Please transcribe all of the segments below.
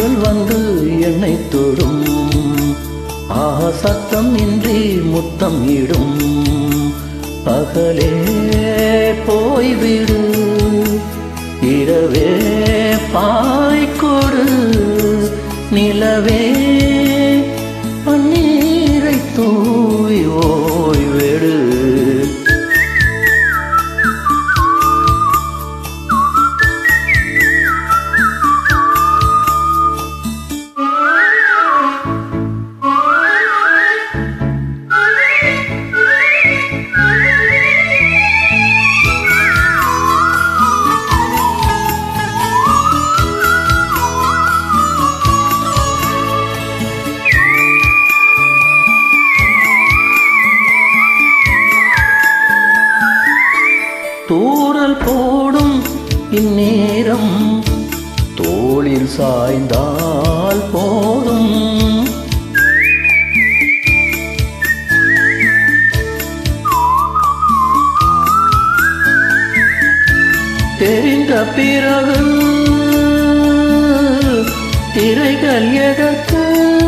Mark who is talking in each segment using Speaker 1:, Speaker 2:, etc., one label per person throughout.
Speaker 1: தென்றல் வந்து என்னை தொடும் ஆஹா சத்தம் இன்றி முத்தம் இடும் பகலே போய்விடு இரவே பாய்கொடு நிலவே பன்னீரை தூவி ஓய்வெடு தூரல் போடும் இந்நேரம் தோளில் சாய்ந்தால் போதும் தெரிந்த பிறகு திரைகள் எதற்கு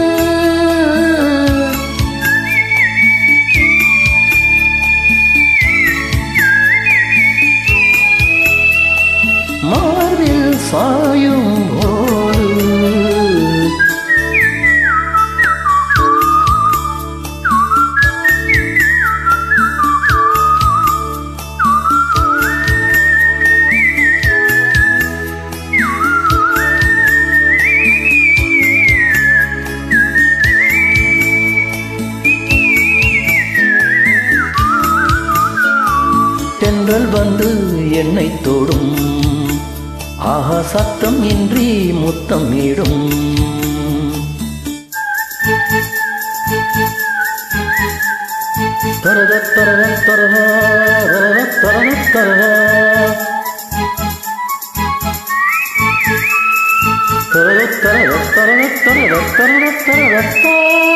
Speaker 1: மார்பில் சாயும் போது தென்றல் வந்து என்னை தொடும் ஆஹா சத்தம் இன்றி முத்தம் இடும் தரத தரத தரத தரத தரத தரத தரத தரத தரத தரத தரத தரத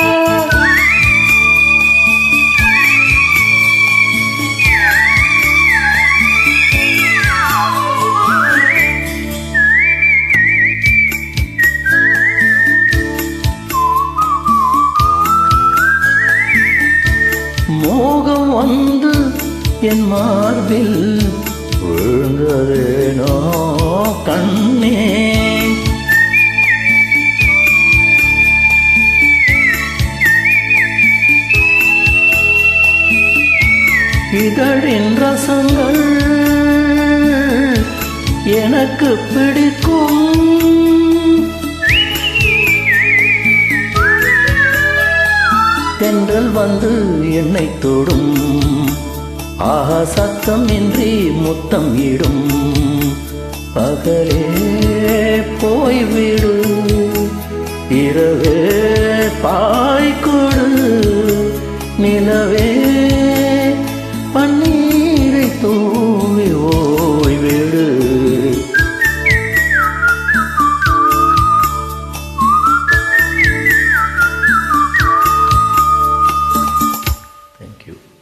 Speaker 1: மோகம் வந்து என் மார்பில் விழுந்ததேனோ கண்ணே இதழின் ரசங்கள் எனக்கு பிடிக்கும் தென்றல் வந்து என்னை தொடும் ஆஹா சத்தம் இன்றி முத்தம் இடும் பகலே போய்விடு இரவே பாய்கொடு நிலவே பன்னீரை தூவி ஓய்விடு Thank you.